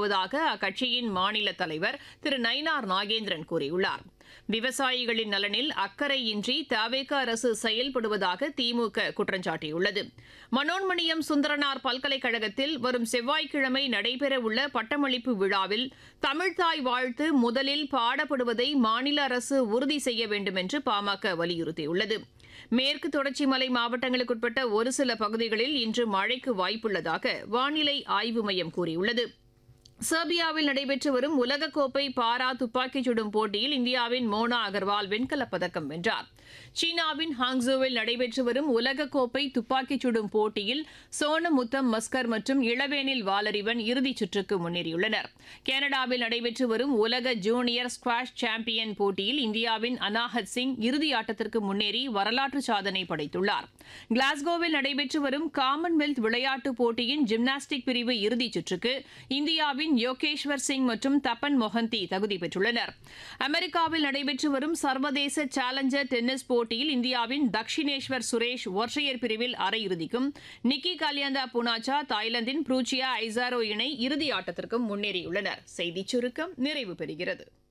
செயல்படுவதாக அக்கட்சியின் மாநில தலைவர் திரு நயினார் நாகேந்திரன் கூறியுள்ளார் விவசாயிகளின் நலனில் அக்கறையின்றி தவேக அரசு செயல்படுவதாக திமுக குற்றம் சாட்டியுள்ளது மனோன்மணியம் சுந்தரனார் பல்கலைக்கழகத்தில் வரும் செவ்வாய்க்கிழமை நடைபெறவுள்ள பட்டமளிப்பு விழாவில் தமிழ்தாய் வாழ்த்து முதலில் பாடப்படுவதை மாநில அரசு உறுதி செய்ய வேண்டும் என்று பாமக வலியுறுத்தியுள்ளது மேற்கு தொடர்ச்சி மலை மாவட்டங்களுக்குட்பட்ட ஒரு சில பகுதிகளில் இன்று மழைக்கு வாய்ப்புள்ளதாக வானிலை ஆய்வு மையம் கூறியுள்ளது செர்பியாவில் நடைபெற்று வரும் உலகக்கோப்பை பாரா துப்பாக்கிச் சுடும் போட்டியில் இந்தியாவின் மோனா அகர்வால் வெண்கலப் பதக்கம் வென்றார் சீனாவின் ஹாங்ஸோவில் நடைபெற்று வரும் உலகக்கோப்பை துப்பாக்கிச் சுடும் போட்டியில் சோனமுத்தம் மஸ்கர் மற்றும் இளவேனில் வாலறிவன் இறுதிச் சுற்றுக்கு முன்னேறியுள்ளனர் கனடாவில் நடைபெற்று வரும் உலக ஜூனியர் ஸ்குவாஷ் சாம்பியன் போட்டியில் இந்தியாவின் அனாஹத் சிங் இறுதி ஆட்டத்திற்கு முன்னேறி வரலாற்று சாதனை படைத்துள்ளார் கிளாஸ்கோவில் நடைபெற்று வரும் காமன்வெல்த் விளையாட்டுப் போட்டியின் ஜிம்னாஸ்டிக் பிரிவு இறுதிச் சுற்றுக்கு இந்தியாவின் யோகேஸ்வர் சிங் மற்றும் தப்பன் மொஹந்தி தகுதி பெற்றுள்ளனர் அமெரிக்காவில் நடைபெற்று வரும் சர்வதேச சேலஞ்சர் டென்னிஸ் போட்டியில் இந்தியாவின் தக்ஷினேஸ்வர் சுரேஷ் ஒற்றையர் பிரிவில் அரையிறுதிக்கும் நிக்கி காலியந்தா புனாச்சா தாய்லாந்தின் ப்ரூச்சியா ஐசாரோ இணை இறுதி ஆட்டத்திற்கும் முன்னேறியுள்ளனர் செய்திச் சுருக்கம் நிறைவு பெறுகிறது